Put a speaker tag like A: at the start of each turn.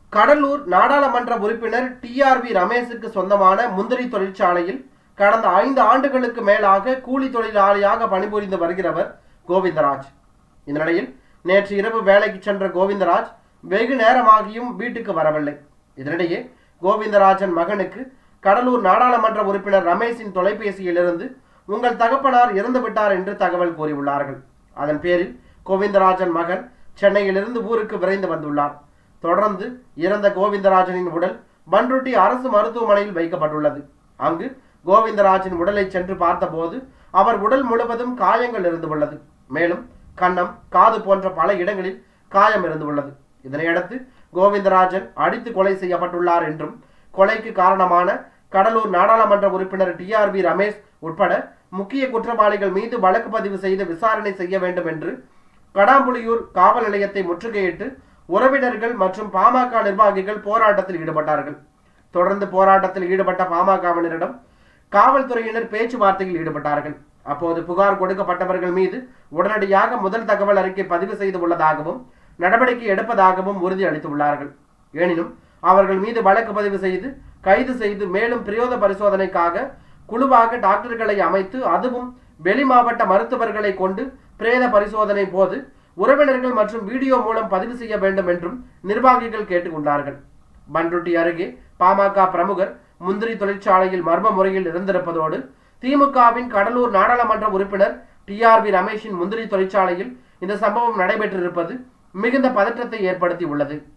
A: கடலூர் நாடாளுமன்ற உறுப்பினர் டிஆர்பி ரமேஷுக்கு சொந்தமான முந்திரி தொழிற்சாலையில் கடந்த ஐந்து ஆண்டுகளுக்கு மேலாக கூலி தொழிலாளியாக பணிபுரிந்து வருகிறவர் கோவிந்தராஜ் இந்த நிலையில் நேற்று இரவு வேலைக்கு சென்ற கோவிந்தராஜ் வெகு நேரமாகியும் வீட்டுக்கு வரவில்லை இதனிடையே கோவிந்தராஜன் மகனுக்கு கடலூர் நாடாளுமன்ற உறுப்பினர் ரமேஷின் தொலைபேசியிலிருந்து உங்கள் தகப்பனார் இறந்து விட்டார் என்று தகவல் கூறியுள்ளார்கள் அதன் பேரில் கோவிந்தராஜன் மகன் சென்னையிலிருந்து ஊருக்கு விரைந்து வந்துள்ளார் தொடர்ந்து இறந்த கோவிந்தராஜனின் உடல் பன்ருட்டி அரசு மருத்துவமனையில் வைக்கப்பட்டுள்ளது அங்கு கோவிந்தராஜின் உடலை சென்று பார்த்தபோது அவர் உடல் முழுவதும் காயங்கள் இருந்துள்ளது மேலும் கன்னம் காது போன்ற பல இடங்களில் காயம் இருந்துள்ளது இதனையடுத்து கோவிந்தராஜன் அடித்து கொலை செய்யப்பட்டுள்ளார் என்றும் கொலைக்கு காரணமான கடலூர் நாடாளுமன்ற உறுப்பினர் டிஆர்பி ரமேஷ் உட்பட முக்கிய குற்றவாளிகள் மீது வழக்கு பதிவு செய்து விசாரணை செய்ய வேண்டும் என்று கடாம்புலியூர் காவல் நிலையத்தை முற்றுகையிட்டு உறவினர்கள் மற்றும் பாமக நிர்வாகிகள் போராட்டத்தில் ஈடுபட்டார்கள் தொடர்ந்து போராட்டத்தில் ஈடுபட்ட பாமகவினரிடம் காவல்துறையினர் பேச்சுவார்த்தையில் ஈடுபட்டார்கள் அப்போது புகார் கொடுக்கப்பட்டவர்கள் மீது உடனடியாக முதல் தகவல் அறிக்கை பதிவு செய்து உள்ளதாகவும் நடவடிக்கை எடுப்பதாகவும் உறுதி அளித்துள்ளார்கள் எனினும் அவர்கள் மீது வழக்கு பதிவு செய்து கைது செய்து மேலும் பிரயோத பரிசோதனைக்காக குழுவாக டாக்டர்களை அமைத்து அதுவும் வெளி மாவட்ட மருத்துவர்களை கொண்டு பிரேத பரிசோதனை போது உறவினர்கள் மற்றும் வீடியோ மூலம் பதிவு செய்ய வேண்டும் என்றும் நிர்வாகிகள் கேட்டுக்கொண்டார்கள் பன்ருட்டி அருகே பாமக பிரமுகர் முந்திரி தொழிற்சாலையில் மர்ம முறையில் இருந்திருப்பதோடு திமுகவின் கடலூர் நாடாளுமன்ற உறுப்பினர் டிஆர்பி ரமேஷின் முந்திரி தொழிற்சாலையில் இந்த சம்பவம் நடைபெற்றிருப்பது மிகுந்த பதற்றத்தை ஏற்படுத்தி உள்ளது